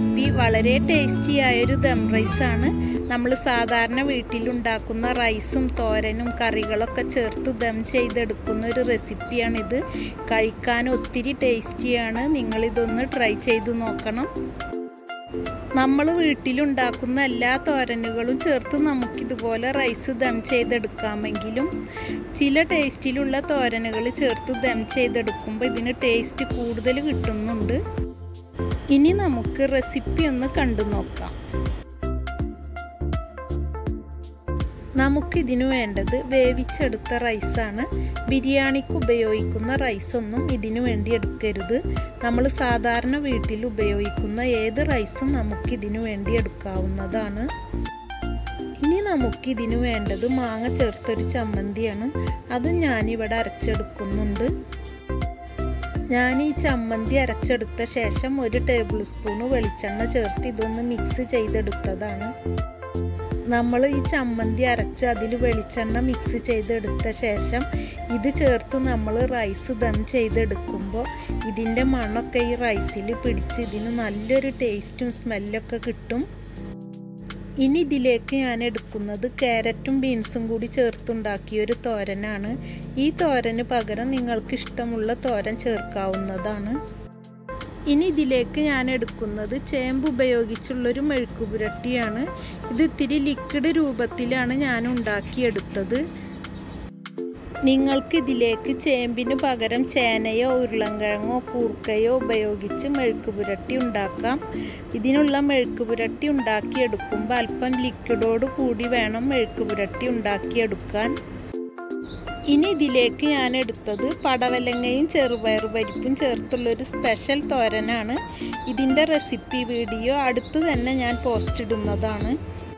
recipe വളരെ tasty ആയൊരു ദം റൈസാണ് നമ്മൾ സാധാരണ വീട്ടിലുണ്ടാക്കുന്ന റൈസും തോരനും കറികളൊക്കെ ചേർത്ത് ദം ചെയ്തെടുക്കുന്ന ഒരു റെസിപ്പിയാണിത് കഴിക്കാൻ ഒത്തിരി ടേസ്റ്റിയാണ് നിങ്ങളിതൊന്ന് ട്രൈ ചെയ്ത് നോക്കണം നമ്മൾ വീട്ടിലുണ്ടാക്കുന്ന എല്ലാ തോരനുകളും ചേർത്ത് നമുക്കിതുപോലെ റൈസ് ദം ചെയ്തെടുക്കാമെങ്കിലും ചില ടേസ്റ്റിലുള്ള തോരനുകൾ ചേർത്ത് ദം ചെയ്തെടുക്കുമ്പോൾ ഇതിന് ടേസ്റ്റ് കൂടുതൽ കിട്ടുന്നുണ്ട് ഇനി നമുക്ക് റെസിപ്പി ഒന്ന് കണ്ടു നോക്കാം നമുക്കിതിനു വേണ്ടത് വേവിച്ചെടുത്ത റൈസാണ് ബിരിയാണിക്ക് ഉപയോഗിക്കുന്ന റൈസൊന്നും ഇതിനു വേണ്ടി എടുക്കരുത് നമ്മൾ സാധാരണ വീട്ടിൽ ഉപയോഗിക്കുന്ന ഏത് റൈസും നമുക്കിതിനു വേണ്ടി എടുക്കാവുന്നതാണ് ഇനി നമുക്കിതിനു വേണ്ടത് മാങ്ങ ചേർത്തൊരു ചമ്മന്തിയാണ് അത് ഞാനിവിടെ അരച്ചെടുക്കുന്നുണ്ട് ഞാൻ ഈ ചമ്മന്തി അരച്ചെടുത്ത ശേഷം ഒരു ടേബിൾ സ്പൂണ് വെളിച്ചെണ്ണ ചേർത്ത് ഇതൊന്ന് മിക്സ് ചെയ്തെടുത്തതാണ് നമ്മൾ ഈ ചമ്മന്തി അരച്ച് അതിൽ വെളിച്ചെണ്ണ മിക്സ് ചെയ്തെടുത്ത ശേഷം ഇത് ചേർത്ത് നമ്മൾ റൈസ് ദം ചെയ്തെടുക്കുമ്പോൾ ഇതിൻ്റെ മണമൊക്കെ ഈ റൈസിൽ പിടിച്ച് ഇതിന് നല്ലൊരു ടേസ്റ്റും സ്മെല്ലൊക്കെ കിട്ടും ഇനി ഇതിലേക്ക് ഞാൻ എടുക്കുന്നത് ക്യാരറ്റും ബീൻസും കൂടി ചേർത്തുണ്ടാക്കിയ ഒരു തോരനാണ് ഈ തോരന് പകരം നിങ്ങൾക്ക് ഇഷ്ടമുള്ള തോരൻ ചേർക്കാവുന്നതാണ് ഇനി ഇതിലേക്ക് ഞാൻ എടുക്കുന്നത് ചേമ്പ് ഉപയോഗിച്ചുള്ളൊരു മെഴുക്കുപുരട്ടിയാണ് ഇത് ഇത്തിരി ലിക്വിഡ് രൂപത്തിലാണ് ഞാൻ ഉണ്ടാക്കിയെടുത്തത് നിങ്ങൾക്ക് ഇതിലേക്ക് ചേമ്പിന് പകരം ചേനയോ ഉരുളൻകിഴങ്ങോ കൂർക്കയോ ഉപയോഗിച്ച് മെഴുക്ക് പുരട്ടി ഉണ്ടാക്കാം ഇതിനുള്ള മെഴുക്ക് പുരട്ടി ഉണ്ടാക്കിയെടുക്കുമ്പോൾ അല്പം ലിക്വിഡോട് കൂടി വേണം മെഴുക്ക് പുരട്ടി ഉണ്ടാക്കിയെടുക്കാൻ ഇനി ഇതിലേക്ക് ഞാൻ എടുത്തത് പടവലങ്ങയും ചെറുപയർ പരിപ്പും ചേർത്തുള്ളൊരു സ്പെഷ്യൽ തോരനാണ് ഇതിൻ്റെ റെസിപ്പി വീഡിയോ അടുത്ത് തന്നെ ഞാൻ പോസ്റ്റ് ഇടുന്നതാണ്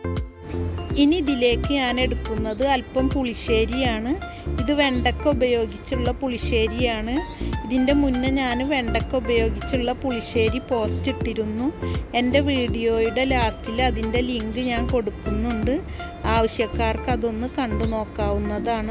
ഇനി ഇതിലേക്ക് ഞാൻ എടുക്കുന്നത് അല്പം പുളിശ്ശേരിയാണ് ഇത് വെണ്ടക്ക ഉപയോഗിച്ചുള്ള പുളിശ്ശേരിയാണ് ഇതിൻ്റെ മുന്നേ ഞാൻ വെണ്ടക്ക ഉപയോഗിച്ചുള്ള പുളിശ്ശേരി പോസ്റ്റ് ഇട്ടിരുന്നു എൻ്റെ വീഡിയോയുടെ ലാസ്റ്റിൽ അതിൻ്റെ ലിങ്ക് ഞാൻ കൊടുക്കുന്നുണ്ട് ആവശ്യക്കാർക്ക് അതൊന്ന് കണ്ടു നോക്കാവുന്നതാണ്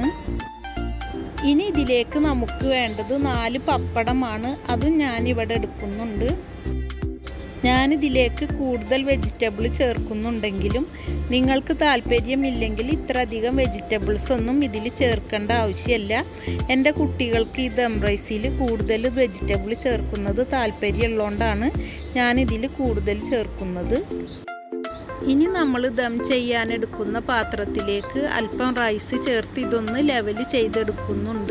ഇനി ഇതിലേക്ക് നമുക്ക് വേണ്ടത് നാല് പപ്പടമാണ് അതും ഞാനിവിടെ എടുക്കുന്നുണ്ട് ഞാനിതിലേക്ക് കൂടുതൽ വെജിറ്റബിൾ ചേർക്കുന്നുണ്ടെങ്കിലും നിങ്ങൾക്ക് താല്പര്യമില്ലെങ്കിൽ ഇത്ര അധികം വെജിറ്റബിൾസ് ഒന്നും ഇതിൽ ചേർക്കേണ്ട ആവശ്യമില്ല എൻ്റെ കുട്ടികൾക്ക് ഈ ദം റൈസിൽ കൂടുതൽ വെജിറ്റബിൾ ചേർക്കുന്നത് താല്പര്യമുള്ളതുകൊണ്ടാണ് ഞാനിതിൽ കൂടുതൽ ചേർക്കുന്നത് ഇനി നമ്മൾ ദം ചെയ്യാനെടുക്കുന്ന പാത്രത്തിലേക്ക് അല്പം റൈസ് ചേർത്ത് ഇതൊന്ന് ലെവൽ ചെയ്തെടുക്കുന്നുണ്ട്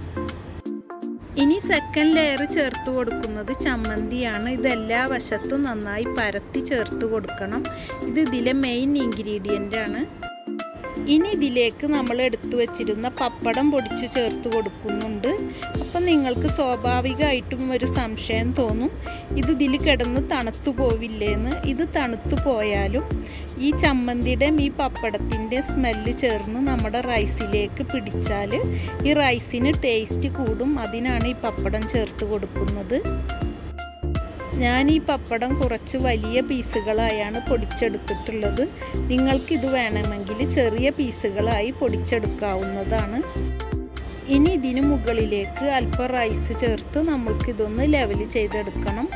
ഇനി സെക്കൻഡ് ലെയർ ചേർത്ത് കൊടുക്കുന്നത് ചമ്മന്തിയാണ് ഇതെല്ലാ വശത്തും നന്നായി പരത്തി ചേർത്ത് കൊടുക്കണം ഇത് ഇതിലെ മെയിൻ ഇൻഗ്രീഡിയൻ്റ് ആണ് ഇനി ഇതിലേക്ക് നമ്മൾ എടുത്തു വച്ചിരുന്ന പപ്പടം പൊടിച്ച് ചേർത്ത് കൊടുക്കുന്നുണ്ട് അപ്പം നിങ്ങൾക്ക് സ്വാഭാവികമായിട്ടും ഒരു സംശയം തോന്നും ഇത് ഇതിൽ കിടന്ന് തണുത്തു പോവില്ലേന്ന് ഇത് തണുത്തു പോയാലും ഈ ചമ്മന്തിയുടെയും ഈ പപ്പടത്തിൻ്റെ സ്മെല്ല് ചേർന്ന് നമ്മുടെ റൈസിലേക്ക് പിടിച്ചാൽ ഈ റൈസിന് ടേസ്റ്റ് കൂടും അതിനാണ് ഈ പപ്പടം ചേർത്ത് കൊടുക്കുന്നത് ഞാൻ ഈ പപ്പടം കുറച്ച് വലിയ പീസുകളായാണ് പൊടിച്ചെടുത്തിട്ടുള്ളത് നിങ്ങൾക്കിത് വേണമെങ്കിൽ ചെറിയ പീസുകളായി പൊടിച്ചെടുക്കാവുന്നതാണ് ഇനി ഇതിന് മുകളിലേക്ക് അല്പം റൈസ് ചേർത്ത് നമ്മൾക്കിതൊന്ന് ലെവൽ ചെയ്തെടുക്കണം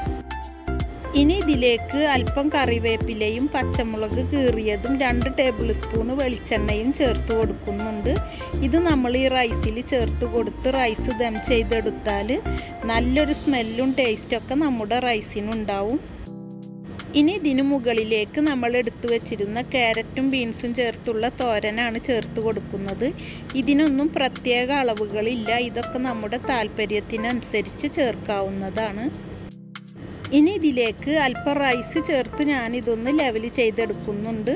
ഇനി ഇതിലേക്ക് അല്പം കറിവേപ്പിലയും പച്ചമുളക് കീറിയതും രണ്ട് ടേബിൾ സ്പൂണ് വെളിച്ചെണ്ണയും ചേർത്ത് കൊടുക്കുന്നുണ്ട് ഇത് നമ്മൾ ഈ റൈസിൽ ചേർത്ത് കൊടുത്ത് റൈസ് ദം ചെയ്തെടുത്താൽ നല്ലൊരു സ്മെല്ലും ടേസ്റ്റൊക്കെ നമ്മുടെ റൈസിനുണ്ടാവും ഇനി ഇതിനു മുകളിലേക്ക് നമ്മൾ എടുത്തു വച്ചിരുന്ന ക്യാരറ്റും ബീൻസും ചേർത്തുള്ള തോരനാണ് ചേർത്ത് കൊടുക്കുന്നത് ഇതിനൊന്നും പ്രത്യേക അളവുകളില്ല ഇതൊക്കെ നമ്മുടെ താല്പര്യത്തിനനുസരിച്ച് ചേർക്കാവുന്നതാണ് ഇനി ഇതിലേക്ക് അല്പം റൈസ് ചേർത്ത് ഞാനിതൊന്ന് ലെവൽ ചെയ്തെടുക്കുന്നുണ്ട്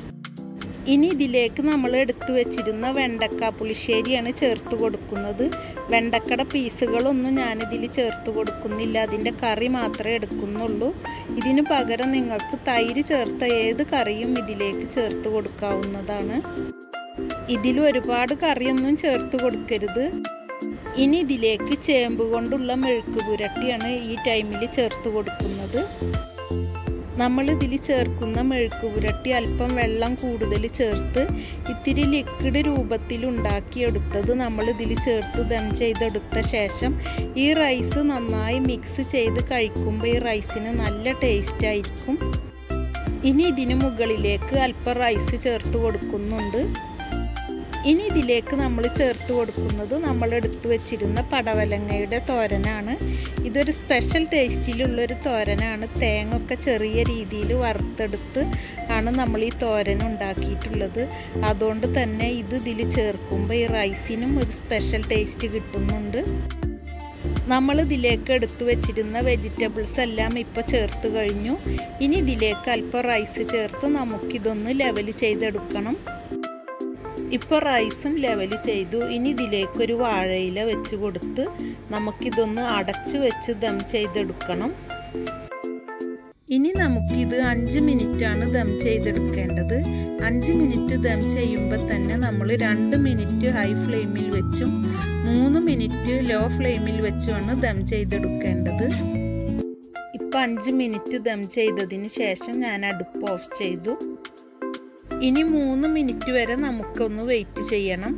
ഇനി ഇതിലേക്ക് നമ്മൾ എടുത്തു വെച്ചിരുന്ന വെണ്ടക്ക പുളിശ്ശേരിയാണ് ചേർത്ത് കൊടുക്കുന്നത് വെണ്ടക്കയുടെ പീസുകളൊന്നും ഞാനിതിൽ ചേർത്ത് കൊടുക്കുന്നില്ല അതിൻ്റെ കറി മാത്രമേ എടുക്കുന്നുള്ളൂ ഇതിന് പകരം നിങ്ങൾക്ക് തൈര് ചേർത്ത ഏത് കറിയും ഇതിലേക്ക് ചേർത്ത് കൊടുക്കാവുന്നതാണ് ഇതിൽ ഒരുപാട് കറിയൊന്നും ചേർത്ത് കൊടുക്കരുത് ഇനി ഇതിലേക്ക് ചേമ്പ് കൊണ്ടുള്ള മെഴുക്ക് പുരട്ടിയാണ് ഈ ടൈമിൽ ചേർത്ത് കൊടുക്കുന്നത് നമ്മൾ ഇതിൽ ചേർക്കുന്ന മെഴുക്ക് പുരട്ടി അല്പം വെള്ളം കൂടുതൽ ചേർത്ത് ഇത്തിരി ലിക്വിഡ് രൂപത്തിൽ ഉണ്ടാക്കിയെടുത്തത് നമ്മൾ ഇതിൽ ചേർത്ത് ദം ചെയ്തെടുത്ത ശേഷം ഈ റൈസ് നന്നായി മിക്സ് ചെയ്ത് കഴിക്കുമ്പോൾ ഈ റൈസിന് നല്ല ടേസ്റ്റ് ആയിരിക്കും ഇനി ഇതിന് മുകളിലേക്ക് അല്പം റൈസ് ചേർത്ത് കൊടുക്കുന്നുണ്ട് ഇനി ഇതിലേക്ക് നമ്മൾ ചേർത്ത് കൊടുക്കുന്നത് നമ്മൾ എടുത്തു വെച്ചിരുന്ന പടവലങ്ങയുടെ തോരനാണ് ഇതൊരു സ്പെഷ്യൽ ടേസ്റ്റിലുള്ളൊരു തോരനാണ് തേങ്ങ ഒക്കെ ചെറിയ രീതിയിൽ വറുത്തെടുത്ത് ആണ് നമ്മൾ ഈ തോരൻ ഉണ്ടാക്കിയിട്ടുള്ളത് അതുകൊണ്ട് തന്നെ ഇത് ഇതിൽ ചേർക്കുമ്പോൾ ഈ റൈസിനും ഒരു സ്പെഷ്യൽ ടേസ്റ്റ് കിട്ടുന്നുണ്ട് നമ്മൾ ഇതിലേക്ക് എടുത്തു വെച്ചിരുന്ന വെജിറ്റബിൾസ് എല്ലാം ഇപ്പോൾ ചേർത്ത് കഴിഞ്ഞു ഇനി ഇതിലേക്ക് അല്പം റൈസ് ചേർത്ത് നമുക്കിതൊന്ന് ലെവൽ ചെയ്തെടുക്കണം ഇപ്പോൾ റൈസും ലെവൽ ചെയ്തു ഇനി ഇതിലേക്കൊരു വാഴയില വെച്ച് കൊടുത്ത് നമുക്കിതൊന്ന് അടച്ചു വെച്ച് ദം ചെയ്തെടുക്കണം ഇനി നമുക്കിത് അഞ്ച് മിനിറ്റാണ് ദം ചെയ്തെടുക്കേണ്ടത് അഞ്ച് മിനിറ്റ് ദം ചെയ്യുമ്പോൾ തന്നെ നമ്മൾ രണ്ട് മിനിറ്റ് ഹൈ ഫ്ലെയിമിൽ വെച്ചും മൂന്ന് മിനിറ്റ് ലോ ഫ്ലെയിമിൽ വെച്ചുമാണ് ദം ചെയ്തെടുക്കേണ്ടത് ഇപ്പം അഞ്ച് മിനിറ്റ് ദം ചെയ്തതിന് ശേഷം ഞാൻ അടുപ്പ് ഓഫ് ചെയ്തു ഇനി മൂന്ന് മിനിറ്റ് വരെ നമുക്കൊന്ന് വെയിറ്റ് ചെയ്യണം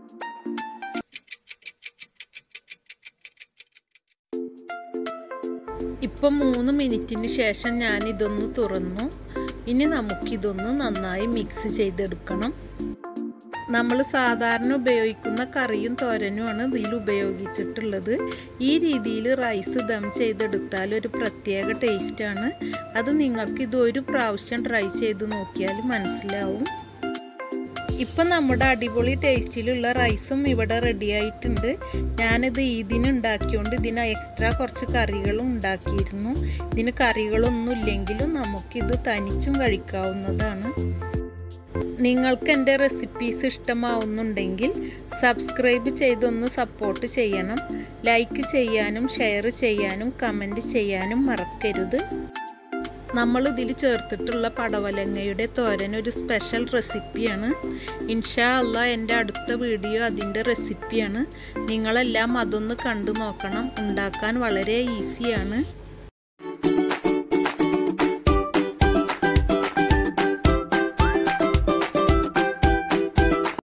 ഇപ്പം മൂന്ന് മിനിറ്റിന് ശേഷം ഞാൻ ഇതൊന്ന് തുറന്നു ഇനി നമുക്കിതൊന്ന് നന്നായി മിക്സ് ചെയ്തെടുക്കണം നമ്മൾ സാധാരണ ഉപയോഗിക്കുന്ന കറിയും തോരനുമാണ് ഇതിൽ ഉപയോഗിച്ചിട്ടുള്ളത് ഈ രീതിയിൽ റൈസ് ദം ചെയ്തെടുത്താൽ ഒരു പ്രത്യേക ടേസ്റ്റാണ് അത് നിങ്ങൾക്ക് ഇത് ഒരു പ്രാവശ്യം ട്രൈ ചെയ്ത് നോക്കിയാൽ മനസ്സിലാവും ഇപ്പം നമ്മുടെ അടിപൊളി ടേസ്റ്റിലുള്ള റൈസും ഇവിടെ റെഡി ആയിട്ടുണ്ട് ഞാനിത് ഈദിന് ഉണ്ടാക്കിയോണ്ട് ഇതിന് എക്സ്ട്രാ കുറച്ച് കറികളും ഉണ്ടാക്കിയിരുന്നു ഇതിന് കറികളൊന്നും ഇല്ലെങ്കിലും നമുക്കിത് തനിച്ചും കഴിക്കാവുന്നതാണ് നിങ്ങൾക്ക് എൻ്റെ റെസിപ്പീസ് ഇഷ്ടമാവുന്നുണ്ടെങ്കിൽ സബ്സ്ക്രൈബ് ചെയ്തൊന്ന് സപ്പോർട്ട് ചെയ്യണം ലൈക്ക് ചെയ്യാനും ഷെയർ ചെയ്യാനും കമൻറ്റ് ചെയ്യാനും മറക്കരുത് നമ്മൾ ഇതിൽ ചേർത്തിട്ടുള്ള പടവലങ്ങയുടെ തോരൻ ഒരു സ്പെഷ്യൽ റെസിപ്പിയാണ് ഇൻഷാ അല്ല എൻ്റെ അടുത്ത വീഡിയോ അതിൻ്റെ റെസിപ്പിയാണ് നിങ്ങളെല്ലാം അതൊന്ന് കണ്ടു നോക്കണം ഉണ്ടാക്കാൻ വളരെ ഈസിയാണ്